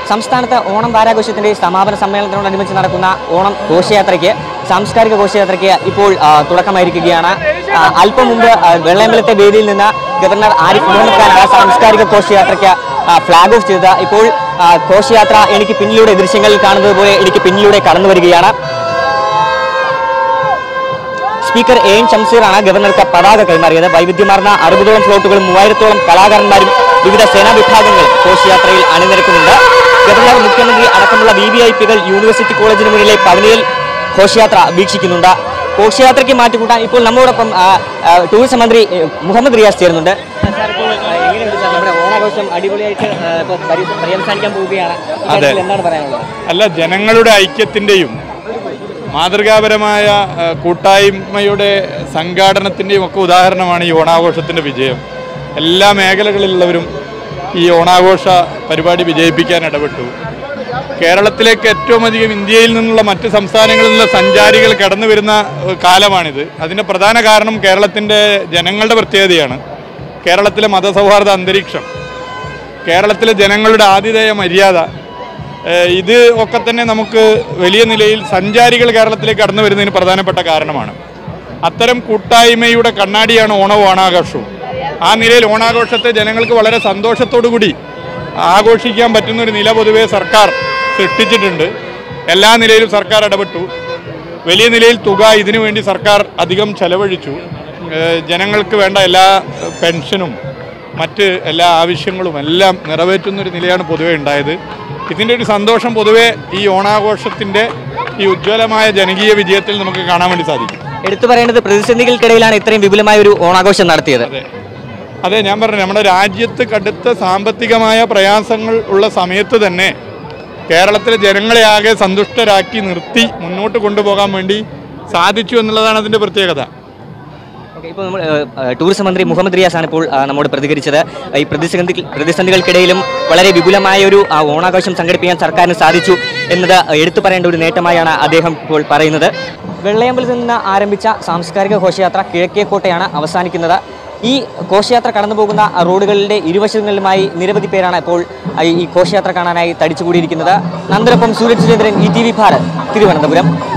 സംസ്ഥാനത്ത് ഓണം വാരാഘോഷത്തിന്റെ സമാപന സമ്മേളനത്തിനോടനുബന്ധിച്ച് നടക്കുന്ന ഓണം ഘോഷയാത്രയ്ക്ക് സാംസ്കാരിക ഘോഷയാത്രയ്ക്ക് ഇപ്പോൾ ആ, തുടക്കമായിരിക്കുകയാണ് ആ, അല്പം മുമ്പ് ആ, വെള്ളയമ്പലത്തെ വേദിയിൽ നിന്ന് ഗവർണർ ആരിഫ് മുഹമ്മദ് ഖാനാണ് സാംസ്കാരിക ഘോഷയാത്രയ്ക്ക് ആ, ഫ്ലാഗ് ഓഫ് ചെയ്തത് ഇപ്പോൾ ആ, ഘോഷയാത്ര എനിക്ക് പിന്നിലൂടെ ദൃശ്യങ്ങളിൽ കാണുന്നത് പോലെ എനിക്ക് പിന്നിലൂടെ കടന്നു വരികയാണ് സ്പീക്കർ എ എൻ ഷംസീറാണ് ഗവർണർക്ക് പതാക കൈമാറിയത് വൈവിധ്യമാർന്ന അറുപതോളം ഫ്ലോട്ടുകളും മൂവായിരത്തോളം കലാകാരന്മാരും വിവിധ സേനാ വിഭാഗങ്ങളും ഘോഷയാത്രയിൽ അണിനിരക്കുന്നുണ്ട് ഗവർണർ മുഖ്യമന്ത്രി അടക്കമുള്ള വി വി ഐ പികൾ യൂണിവേഴ്സിറ്റി കോളേജിന് മുന്നിലെ പവനിയിൽ ഘോഷയാത്ര വീക്ഷിക്കുന്നുണ്ട് ഘോഷയാത്രയ്ക്ക് മാറ്റിക്കൂട്ടാൻ ഇപ്പോൾ നമ്മോടൊപ്പം ആ, ആ, ടൂറിസം മന്ത്രി എ, മുഹമ്മദ് റിയാസ് ചേരുന്നുണ്ട് സാർ, ഇപ്പോൾ, ആ, എങ്ങനെയുണ്ട് സാർ? നമ്മുടെ ഓണാഘോഷം അടിപൊളിയായിട്ട് ആ, ഇപ്പോൾ പരി- പര്യവസാനിക്കാൻ പോവുകയാണ് ഇക്കാര്യത്തിൽ എന്താണ് പറയാനുള്ളത് അല്ല ജനങ്ങളുടെ ഐക്യത്തിൻ്റെയും മാതൃകാപരമായ ആ, കൂട്ടായ്മയുടെ സംഘാടനത്തിൻ്റെയും ഒക്കെ ഉദാഹരണമാണ് ഈ ഓണാഘോഷത്തിൻ്റെ വിജയം എല്ലാ മേഖലകളിലുള്ളവരും ഈ ഓണാഘോഷ പരിപാടി വിജയിപ്പിക്കാൻ ഇടപെട്ടു കേരളത്തിലേക്ക് ഏറ്റവും അധികം ഇന്ത്യയിൽ നിന്നുള്ള മറ്റ് സംസ്ഥാനങ്ങളിൽ നിന്നുള്ള സഞ്ചാരികൾ കടന്നു വരുന്ന ഏഹ്, കാലമാണിത് അതിൻ്റെ പ്രധാന കാരണം കേരളത്തിൻ്റെ ജനങ്ങളുടെ പ്രത്യേകതയാണ് കേരളത്തിലെ മതസൗഹാർദ്ദ അന്തരീക്ഷം കേരളത്തിലെ ജനങ്ങളുടെ ആതിഥേയ മര്യാദ ഏഹ് ഇത് ഒക്കെ തന്നെ നമുക്ക് വലിയ നിലയിൽ സഞ്ചാരികൾ കേരളത്തിലേക്ക് കടന്നു വരുന്നതിന് പ്രധാനപ്പെട്ട കാരണമാണ് അത്തരം കൂട്ടായ്മയുടെ കണ്ണാടിയാണ് ഓണവും ഓണാഘോഷവും ആ നിലയിൽ ഓണാഘോഷത്തെ ജനങ്ങൾക്ക് വളരെ സന്തോഷത്തോടു കൂടി ആഘോഷിക്കാൻ പറ്റുന്ന ഒരു നില പൊതുവേ സർക്കാർ സൃഷ്ടിച്ചിട്ടുണ്ട് എല്ലാ നിലയിലും സർക്കാർ ഇടപെട്ടു വലിയ നിലയിൽ തുക ഇതിനു വേണ്ടി സർക്കാർ അധികം ചെലവഴിച്ചു ഏഹ് ജനങ്ങൾക്ക് വേണ്ട എല്ലാ പെൻഷനും മറ്റ് എല്ലാ ആവശ്യങ്ങളും എല്ലാം നിറവേറ്റുന്ന ഒരു നിലയാണ് പൊതുവെ ഉണ്ടായത് ഇതിൻ്റെ ഒരു സന്തോഷം പൊതുവെ ഈ ഓണാഘോഷത്തിൻ്റെ ഈ ഉജ്ജ്വലമായ ജനകീയ വിജയത്തിൽ നമുക്ക് കാണാൻ വേണ്ടി സാധിക്കും എടുത്തു പറയേണ്ടത് പ്രതിസന്ധികൾക്കിടയിലാണ് ഇത്രയും വിപുലമായ ഒരു ഓണാഘോഷം നടത്തിയത് അതെ അതെ ഞാൻ പറഞ്ഞു നമ്മുടെ രാജ്യത്ത് കടുത്ത സാമ്പത്തികമായ പ്രയാസങ്ങൾ ഉള്ള സമയത്ത് തന്നെ കേരളത്തിലെ ജനങ്ങളെ ആകെ സന്തുഷ്ടരാക്കി നിർത്തി മുന്നോട്ട് കൊണ്ടുപോകാൻ വേണ്ടി സാധിച്ചു എന്നുള്ളതാണ് അതിൻ്റെ പ്രത്യേകത ഓക്കെ ഇപ്പോൾ നമ്മൾ ഏഹ്, ഏഹ്, ടൂറിസം മന്ത്രി മുഹമ്മദ് റിയാസ് ആണ് ഇപ്പോൾ ആ, നമ്മോട് പ്രതികരിച്ചത് ഈ പ്രതിസന്ധി പ്രതിസന്ധികൾക്കിടയിലും വളരെ വിപുലമായ ഒരു ആ, ഓണാഘോഷം സംഘടിപ്പിക്കാൻ സർക്കാരിന് സാധിച്ചു എന്നത് എടുത്തു പറയേണ്ട ഒരു നേട്ടമായാണ് അദ്ദേഹം ഇപ്പോൾ പറയുന്നത് വെള്ളയമ്പലത്തിൽ നിന്ന് ആരംഭിച്ച സാംസ്കാരിക ഘോഷയാത്ര കിഴക്കേക്കോട്ടയാണ് അവസാനിക്കുന്നത് ഈ ഘോഷയാത്ര കടന്നു പോകുന്ന റോഡുകളുടെ ഇരുവശങ്ങളിലുമായി നിരവധി പേരാണ് ഇപ്പോൾ ആ, ഈ ഘോഷയാത്ര കാണാനായി തടിച്ചുകൂടിയിരിക്കുന്നത് നന്ദനൊപ്പം Suraj Surendran E T V Bharat Thiruvananthapuram